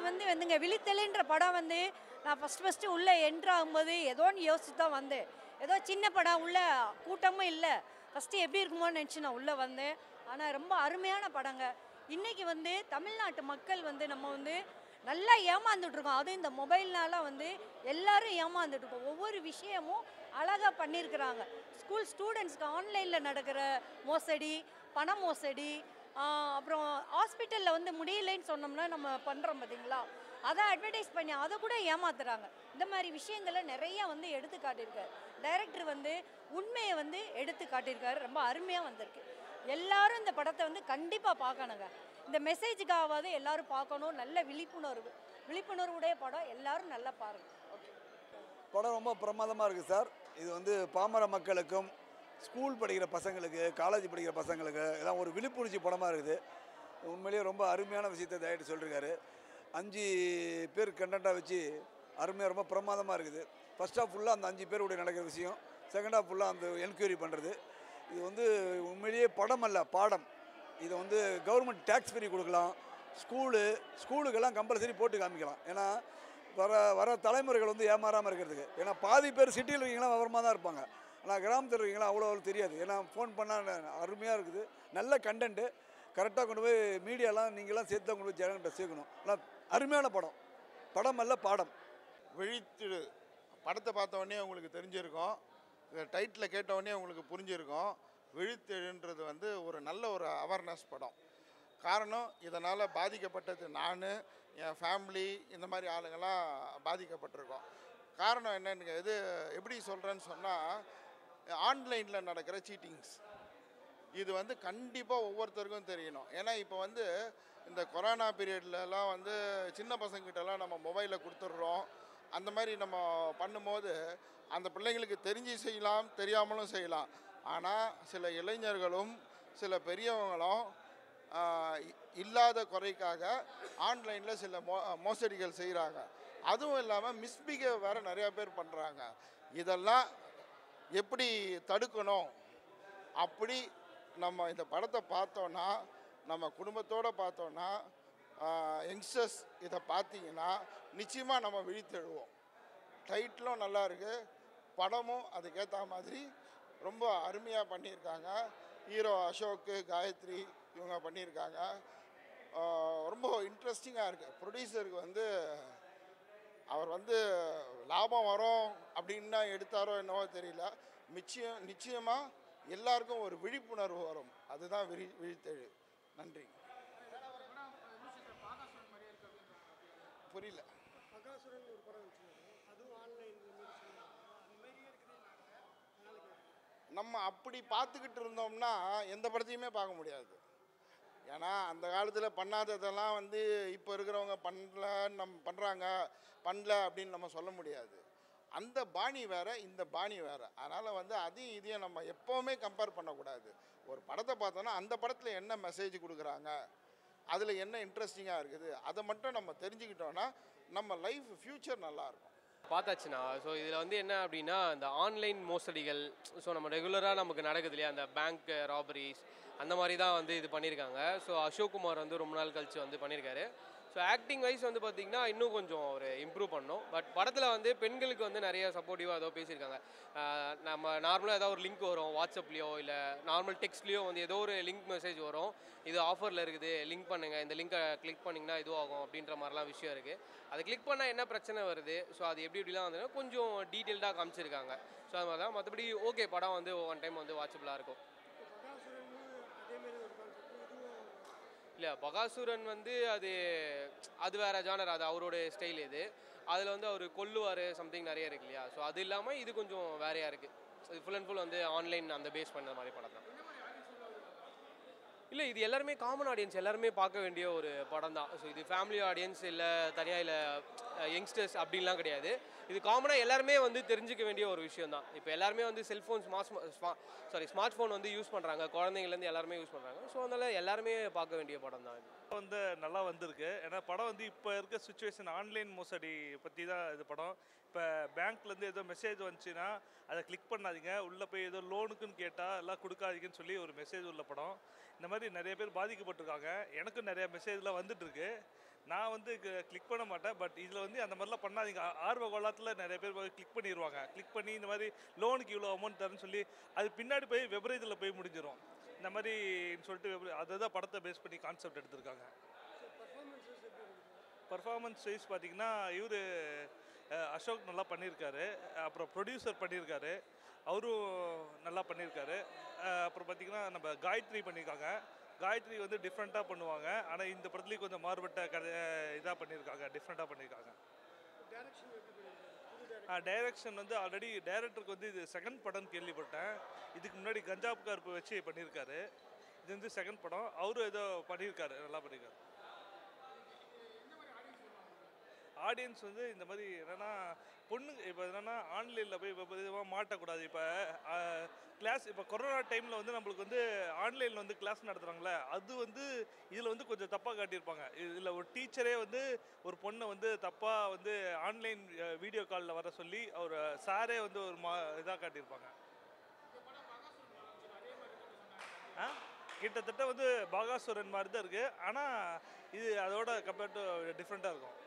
வந்து வந்துங்க விழித்தலைன்ற படம் வந்து நான் ஃபஸ்ட் ஃபஸ்ட்டு உள்ளே என்ட்ரு ஆகும்போது ஏதோன்னு யோசிச்சு தான் வந்தேன் ஏதோ சின்ன படம் உள்ள கூட்டமும் இல்லை ஃபஸ்ட்டு எப்படி இருக்குமோன்னு நினச்சி நான் உள்ளே வந்தேன் ஆனால் ரொம்ப அருமையான படங்க இன்றைக்கி வந்து தமிழ்நாட்டு மக்கள் வந்து நம்ம வந்து நல்லா ஏமாந்துட்டு இருக்கோம் அதுவும் இந்த மொபைல்னால வந்து எல்லாரும் ஏமாந்துட்டு இருக்கோம் ஒவ்வொரு விஷயமும் அழகாக பண்ணியிருக்கிறாங்க ஸ்கூல் ஸ்டூடெண்ட்ஸ்க்கு ஆன்லைனில் நடக்கிற மோசடி பண மோசடி ஆஹ் அப்புறம் ஹாஸ்பிட்டலில் வந்து முடியலைன்னு சொன்னோம்னா நம்ம பண்ணுறோம் பார்த்தீங்களா அதை அட்வர்டைஸ் பண்ணி அதை கூட ஏமாத்துறாங்க இந்த மாதிரி விஷயங்களை நிறைய வந்து எடுத்து காட்டியிருக்காரு டைரக்டர் வந்து உண்மையை வந்து எடுத்து காட்டியிருக்காரு ரொம்ப அருமையாக வந்திருக்கு எல்லாரும் இந்த படத்தை வந்து கண்டிப்பாக பார்க்கணுங்க இந்த மெசேஜுக்காவது எல்லாரும் பார்க்கணும் நல்ல விழிப்புணர்வு விழிப்புணர்வுடைய படம் எல்லாரும் நல்லா பாருங்க ஓகே படம் ரொம்ப பிரமாதமாக இருக்குது சார் இது வந்து பாமர மக்களுக்கும் ஸ்கூல் படிக்கிற பசங்களுக்கு காலேஜ் படிக்கிற பசங்களுக்கு எல்லாம் ஒரு விழிப்புணர்ச்சி படமாக இருக்குது உண்மையிலேயே ரொம்ப அருமையான விஷயத்தை தயாரித்து சொல்லியிருக்காரு அஞ்சு பேர் கண்டென்ட்டாக வச்சு அருமையாக ரொம்ப பிரமாதமாக இருக்குது ஃபர்ஸ்ட் ஹாஃப் ஃபுல்லாக அந்த அஞ்சு பேருடைய நடக்கிற விஷயம் செகண்ட் ஹாஃப் ஃபுல்லாக அந்த என்கொயரி பண்ணுறது இது வந்து உண்மையிலேயே படம் அல்ல பாடம் இதை வந்து கவர்மெண்ட் டேக்ஸ் ஃப்ரீ கொடுக்கலாம் ஸ்கூலு ஸ்கூலுக்கெல்லாம் கம்பல்சரி போட்டு காமிக்கலாம் ஏன்னா வர வர தலைமுறைகள் வந்து ஏமாறாமல் இருக்கிறதுக்கு ஏன்னா பாதி பேர் சிட்டியில் இருக்கீங்களா விவரமாக தான் இருப்பாங்க ஆனால் கிராமத்தில் இருக்கீங்களா அவ்வளோ அவ்வளோ தெரியாது ஏன்னா ஃபோன் பண்ணால் அருமையாக இருக்குது நல்ல கண்டென்ட்டு கரெக்டாக கொண்டு போய் மீடியாலாம் நீங்களாம் சேர்த்து தான் கொண்டு போய் ஜனங்கிட்ட சேர்க்கணும் ஆனால் அருமையான படம் படம் அல்ல பாடம் விழித்திடு படத்தை பார்த்த உடனே உங்களுக்கு தெரிஞ்சிருக்கும் டைட்டில் கேட்ட உடனே உங்களுக்கு புரிஞ்சிருக்கும் விழித்தெழுன்றது வந்து ஒரு நல்ல ஒரு அவேர்னஸ் படம் காரணம் இதனால் பாதிக்கப்பட்டது நான் என் ஃபேமிலி இந்த மாதிரி ஆளுங்கெல்லாம் பாதிக்கப்பட்டிருக்கோம் காரணம் என்னன்னு இது எப்படி சொல்கிறேன்னு சொன்னால் ஆன்லைனில் நடக்கிற சீட்டிங்ஸ் இது வந்து கண்டிப்பாக ஒவ்வொருத்தருக்கும் தெரியணும் ஏன்னா இப்போ வந்து இந்த கொரோனா பீரியட்லலாம் வந்து சின்ன பசங்கிட்டலாம் நம்ம மொபைலை கொடுத்துட்றோம் அந்த மாதிரி நம்ம பண்ணும்போது அந்த பிள்ளைங்களுக்கு தெரிஞ்சு செய்யலாம் தெரியாமலும் செய்யலாம் ஆனால் சில இளைஞர்களும் சில பெரியவங்களும் ஆஹ், இ- இல்லாத குறைக்காக ஆன்லைனில் சில மோ மோசடிகள் செய்கிறாங்க அதுவும் இல்லாமல் மிஸ்பிஹேவ் வேறு நிறையா பேர் பண்ணுறாங்க இதெல்லாம் எப்படி தடுக்கணும் அப்படி நம்ம இந்த படத்தை பார்த்தோன்னா நம்ம குடும்பத்தோடு பார்த்தோன்னா யங்ஸ்டர்ஸ் இதை பார்த்தீங்கன்னா நிச்சயமாக நம்ம விழித்தெழுவோம் டைட்டிலும் நல்லா இருக்கு படமும் அதுக்கேற்ற மாதிரி ரொம்ப அருமையாக பண்ணியிருக்காங்க ஹீரோ அசோக்கு காயத்ரி இவங்க பண்ணியிருக்காங்க ஆஹ் ரொம்ப இன்ட்ரெஸ்டிங்காக இருக்குது ப்ரொடியூசருக்கு வந்து அவர் வந்து லாபம் வரும் அப்படின்னு தான் எடுத்தாரோ என்னவோ தெரியல நிச்சயம் நிச்சயமாக எல்லாருக்கும் ஒரு விழிப்புணர்வு வரும் அதுதான் விழி விழித்தெழு நன்றி புரியல நம்ம அப்படி பார்த்துக்கிட்டு இருந்தோம்னா எந்த படத்தையுமே பார்க்க முடியாது ஏன்னா அந்த காலத்தில் பண்ணாததெல்லாம் வந்து இப்போ இருக்கிறவங்க பண்ணல நம்ம பண்ணுறாங்க பண்ணல அப்படின்னு நம்ம சொல்ல முடியாது அந்த பாணி வேற இந்த பாணி வேற அதனால் வந்து அதையும் இதையும் நம்ம எப்போவுமே கம்பேர் பண்ணக்கூடாது ஒரு படத்தை பார்த்தோன்னா அந்த படத்தில் என்ன மெசேஜ் கொடுக்குறாங்க அதில் என்ன இன்ட்ரெஸ்டிங்காக இருக்குது அதை மட்டும் நம்ம தெரிஞ்சுக்கிட்டோன்னா நம்ம லைஃப் ஃப்யூச்சர் நல்லாயிருக்கும் பார்த்தாச்சுண்ணா ஸோ இதில் வந்து என்ன அப்படின்னா இந்த ஆன்லைன் மோசடிகள் ஸோ நம்ம ரெகுலராக நமக்கு நடக்குது இல்லையா அந்த பேங்க் ராபரிஸ் அந்த மாதிரி தான் வந்து இது பண்ணியிருக்காங்க ஸோ அசோக் குமார் வந்து ரொம்ப நாள் கழிச்சு வந்து பண்ணியிருக்காரு ஸோ ஆக்டிங் வைஸ் வந்து பார்த்தீங்கன்னா இன்னும் கொஞ்சம் ஒரு இம்ப்ரூவ் பண்ணணும் பட் படத்தில் வந்து பெண்களுக்கு வந்து நிறைய சப்போர்ட்டிவாக ஏதோ பேசியிருக்காங்க ஆஹ் நம்ம நார்மலாக ஏதாவது ஒரு லிங்க் வரும் வாட்ஸ்அப்லேயோ இல்லை நார்மல் டெக்ஸ்ட்லேயோ வந்து ஏதோ ஒரு லிங்க் மெசேஜ் வரும் இது ஆஃபரில் இருக்குது லிங்க் பண்ணுங்கள் இந்த லிங்கை கிளிக் பண்ணிங்கன்னா இதுவாகும் அப்படின்ற மாதிரிலாம் விஷயம் இருக்குது அது கிளிக் பண்ணால் என்ன பிரச்சனை வருது ஸோ அது எப்படி எப்படிலாம் வந்து கொஞ்சம் டீட்டெயில்டாக காமிச்சிருக்காங்க ஸோ அது மாதிரி தான் மற்றபடி ஓகே படம் வந்து ஒன் டைம் வந்து வாட்சபிளாக இருக்கும் இல்லை பகாசுரன் வந்து அது அது வேற ஜானர் அது அவரோட ஸ்டைல் இது அதில் வந்து அவர் கொல்லுவார் சம்திங் நிறைய இருக்கு இல்லையா ஸோ அது இல்லாமல் இது கொஞ்சம் வேறையாக இருக்குது இது ஃபுல் அண்ட் ஃபுல் வந்து ஆன்லைன் அந்த பேஸ் பண்ண மாதிரி படம் தான் இல்லை இது எல்லாருமே காமன் ஆடியன்ஸ் எல்லாருமே பார்க்க வேண்டிய ஒரு படம் தான் ஸோ இது ஃபேமிலி ஆடியன்ஸ் இல்லை தனியாக இல்லை யங்ஸ்டர்ஸ் அப்படின்லாம் கிடையாது இது காமனாக எல்லாருமே வந்து தெரிஞ்சுக்க வேண்டிய ஒரு விஷயம் தான் இப்போ எல்லாருமே வந்து cellphone smart sorry smartphone வந்து யூஸ் பண்ணுறாங்க குழந்தைங்கலேருந்து எல்லாருமே யூஸ் பண்ணுறாங்க ஸோ அதனால் எல்லாருமே பார்க்க வேண்டிய படம் தான் இது வந்து நல்லா வந்திருக்கு ஏன்னா படம் வந்து இப்போ இருக்க சுச்சுவேஷன் ஆன்லைன் மோசடி பற்றி தான் இது படம் இப்போ பேங்க்லேருந்து ஏதோ மெசேஜ் வந்துச்சுன்னா அதை கிளிக் பண்ணாதீங்க உள்ளே போய் ஏதோ லோனுக்குன்னு கேட்டால் எல்லாம் கொடுக்காதீங்கன்னு சொல்லி ஒரு மெசேஜ் உள்ள படம் இந்த மாதிரி நிறைய பேர் பாதிக்கப்பட்டிருக்காங்க எனக்கும் நிறைய மெசேஜ்லாம் வந்துட்டு இருக்கு நான் வந்து கிளிக் பண்ண மாட்டேன் பட் இதில் வந்து அந்த மாதிரிலாம் பண்ணாதீங்க ஆ- ஆர்வ கோலாத்தில் நிறைய பேர் போய் கிளிக் பண்ணிடுவாங்க கிளிக் பண்ணி இந்த மாதிரி லோனுக்கு இவ்வளோ அமௌண்ட் தரேன்னு சொல்லி அது பின்னாடி போய் வெப்ரேஜில் போய் முடிஞ்சிடும் இந்த மாதிரின்னு சொல்லிட்டு web- அதுதான் படத்தை பேஸ் பண்ணி கான்செப்ட் எடுத்திருக்காங்க பர்ஃபார்மன்ஸ் வைஸ் பார்த்தீங்கன்னா இவர் அசோக் நல்லா பண்ணியிருக்காரு அப்புறம் ப்ரொடியூசர் பண்ணியிருக்காரு அவரும் நல்லா பண்ணியிருக்காரு அஹ் அப்புறம் பார்த்தீங்கன்னா நம்ம காயத்ரி பண்ணியிருக்காங்க காயத்ரி வந்து டிஃப்ரெண்ட்டாக பண்ணுவாங்க ஆனால் இந்த படத்துலேயும் கொஞ்சம் மாறுபட்ட கதை இதாக பண்ணியிருக்காங்க டிஃப்ரெண்ட்டாக பண்ணியிருக்காங்க டைரக்ஷன் வந்து ஆல்ரெடி டைரக்டருக்கு வந்து இது செகண்ட் படம்னு கேள்விப்பட்டேன் இதுக்கு முன்னாடி கஞ்சாப் கருப்பு வச்சு பண்ணியிருக்காரு இது வந்து செகண்ட் படம் அவரும் ஏதோ பண்ணியிருக்காரு நல்லா பண்ணியிருக்காரு ஆடியன்ஸ் வந்து இந்த மாதிரி என்னென்னா பொண்ணுங்க இப்போ என்னென்னா ஆன்லைனில் போய் இப்போ விதமாக மாட்டக்கூடாது இப்போ கிளாஸ் இப்போ கொரோனா டைமில் வந்து நம்மளுக்கு வந்து ஆன்லைனில் வந்து கிளாஸ் நடத்துகிறாங்களே அது வந்து இதில் வந்து கொஞ்சம் தப்பாக காட்டியிருப்பாங்க இதில் ஒரு டீச்சரே வந்து ஒரு பொண்ணை வந்து தப்பாக வந்து ஆன்லைன் வீடியோ காலில் வர சொல்லி அவர் சாரே வந்து ஒரு மா இதாக காட்டியிருப்பாங்க ஆ கிட்டத்தட்ட வந்து பாகாசுரன் மாதிரி தான் இருக்குது ஆனால் இது அதோட கம்பேர்ட் டு டிஃப்ரெண்ட்டாக இருக்கும்